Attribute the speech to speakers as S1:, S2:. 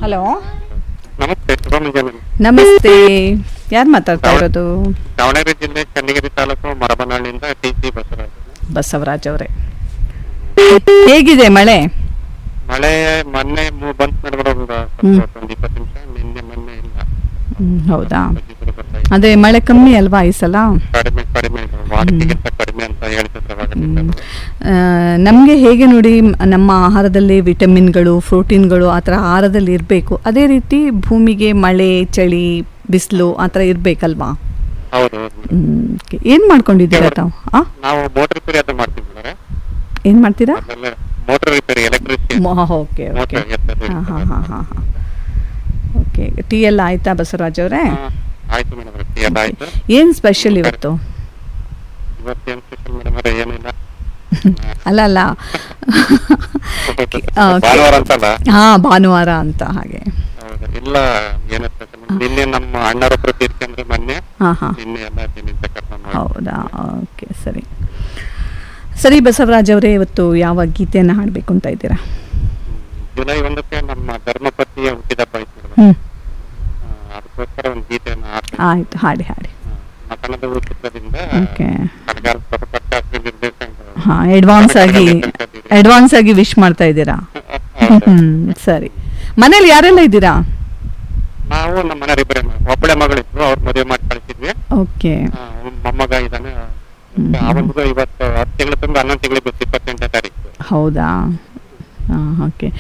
S1: Hello
S2: ನಮಸ್ತೆ ಶುಭ ಮುಂಜಾನೆ
S1: ನಮಸ್ತೆ ಯಾರು ಮಾತಾಡ್ತಾ ಇರೋದು
S2: ದಾವಣಗೆರೆ ಜಿಲ್ಲೆ ಚನ್ನಗಿರಿ ತಾಲೂಕು ಮರಬನಹಳ್ಳಿಯಿಂದ ಟಿ ಸಿ ಬಸವರಾಜ್
S1: ಬಸವರಾಜ್ ಅವರೇ ಹೇಗಿದೆ ಮಳೆ
S2: ಮಳೆ ಮೊನ್ನೆ ಮು- ಬಂತು ನಡ್ಕೊಂಡು ಒಂದು
S1: ಹ್ಮ್.
S2: ಸ್ವಲ್ಪ ಒಂದು ಇಪ್ಪತ್ತು ನಿಮಿಷ ನಿನ್ನೆ ಮೊನ್ನೆ ಇಲ್ಲ
S1: ಹ್ಮ್, ಹೌದಾ
S2: ಇಬ್ಬರು ಬರ್ತಾ ಇದ್ರು.
S1: ಅದೇ ಮಳೆ ಕಮ್ಮಿ ಅಲ್ವಾ ಈ ಸಲ
S2: ಕಡಿಮೆ ಕಡಿಮೆ ಇದೆ. ವಾಡಿಕೆಗಿಂತ ಕಡಿಮೆ ಅಂತ ಹೇಳ್ತಿದ್ರು ಅವಾಗ ಟೀಚರು.
S1: ನಮಗೆ ಹೇಗೆ ನೋಡಿ ಮ್- ನಮ್ಮ ಆಹಾರದಲ್ಲಿ ವಿಟಮಿನ್ಗಳು ಪ್ರೋಟೀನ್ಗಳು ಆ ಥರ ಆಹಾರದಲ್ಲಿ ಇರಬೇಕು ಅದೇ ರೀತಿ ಭೂಮಿಗೆ ಮಳೆ ಚಳಿ ಬಿಸಿಲು ಆ ಥರ ಇರಬೇಕಲ್ವಾ
S2: ಹೌದು ಹೌದು ಮೇಡಮ್.
S1: ಏನು ಮಾಡ್ಕೊಂಡಿದ್ದೀರಾ ತಾವು ಆ
S2: ನಾವು ಮೋಟರ್ ರಿಪೇರಿ ಅದು ಮಾಡ್ತೀವಿ ಮೇಡಮ್
S1: ಏನು ಮಾಡ್ತೀರಾ
S2: ಅದೆಲ್ಲ motor repair electrician
S1: okay okay
S2: motor ಎತ್ತದು
S1: ಹಾಂ ಹಾಂ ಹಾಂ ಹಾಂ ಹಾಂ ಓಕೆ ಟೀ ಎಲ್ಲ ಆಯ್ತಾ ಬಸವರಾಜ್ ಅವರೇ
S2: ಹಾ, ಆಯ್ತು ಮೇಡಮ್ ಎಲ್ಲ ಆಯ್ತು
S1: ಏನು ಸ್ಪೆಷಲ್ ಇವತ್ತು
S2: ಇವತ್ತೇನು ಸ್ಪೆಷಲ್ ಮೇಡಮ್ ಅವರೇ ಏನಿಲ್ಲ
S1: ಅಲ್ಲ ಅಲ್ಲ
S2: ಭಾನುವಾರ ಅಂತಲ್ಲ
S1: ಹಾ ಭಾನುವಾರ ಅಂತ ಹಾಗೆ
S2: ಹೌದು ಇಲ್ಲ ಏನು ಸ್ಪೆಷಲ್ ನಿನ್ನೆ ನಮ್ಮ ಅಣ್ಣರೊಬ್ರು ತೀರ್ಕೊಂಡ್ರೆ ಮೊನ್ನೆ
S1: ಹಾಂ ಹಾಂ
S2: ನಿನ್ನೆ ಎಲ್ಲ ತಿನ್ನಿಂದ ಕರ್ಕೊಂಡು ಹೋಗಿ.
S1: ಹೌದಾ ಓಕೆ ಸರಿ ಸರಿ ಬಸವರಾಜ್ ಅವರೇ ಇವತ್ತು ಯಾವ ಗೀತೆಯನ್ನು ಹಾಡಬೇಕು ಅಂತ ಇದ್ದೀರಾ
S2: ಜುಲೈ ಒಂದಕ್ಕೆ ನಮ್ಮ ಧರ್ಮಪತಿಯ ಹುಟ್ಟಿದಬ್ಬ ಆಯ್ತು ಮೇಡಮ್
S1: ಹ್ಞೂ
S2: ಅದಕ್ಕೋಸ್ಕರ ಒಂದು ಗೀತೆಯನ್ನು ಹಾಡ್ತೀನಿ
S1: ಆಯಿತು ಹಾಡಿ ಹಾಡಿ
S2: ಮಕಣದ ಚಿತ್ರದಿಂದ
S1: ಓಕೆ
S2: ಕಡಗಾಲ ಪ್ರಕಾಶ್ ನಿರ್ದೇಶಕ
S1: ಹಾಂ ಅಡ್ವಾನ್ಸ್ ಆಗಿ ಅಡ್ವಾನ್ಸ್ ಆಗಿ ವಿಶ್ ಮಾಡ್ತಾ ಇದ್ದೀರಾ ಹ್ಞೂ ಸರಿ ಮನೇಲಿ ಯಾರೆಲ್ಲ ಇದ್ದೀರಾ
S2: ನಾವು ನಮ್ಮ ಮನೆಯವರಿಬ್ಬರೇ ಒಬ್ಬಳೆ ಮಗಳಿದ್ರು ಅವ್ರ ಮದುವೆ ಮಾಡಿ ಕಳಿಸಿದ್ವಿ
S1: ಓಕೆ
S2: ಆ, ಒಂದ್ ಮೊಮ್ಮಗ ಇದ್ದಾನೆ ಅವನಿಗೂ ಇವತ್ತು ಹತ್ತು ತಿಂಗಳು ತುಂಬ ಹನ್ನೊಂದು ತಿಂಗಳಿಗೆ ಬಿತ್ತು ಇಪ್ಪತ್ತೆಂಟನೇ ತಾರೀಕು
S1: ಹೌದಾ ಹಾಂ ಓಕೆ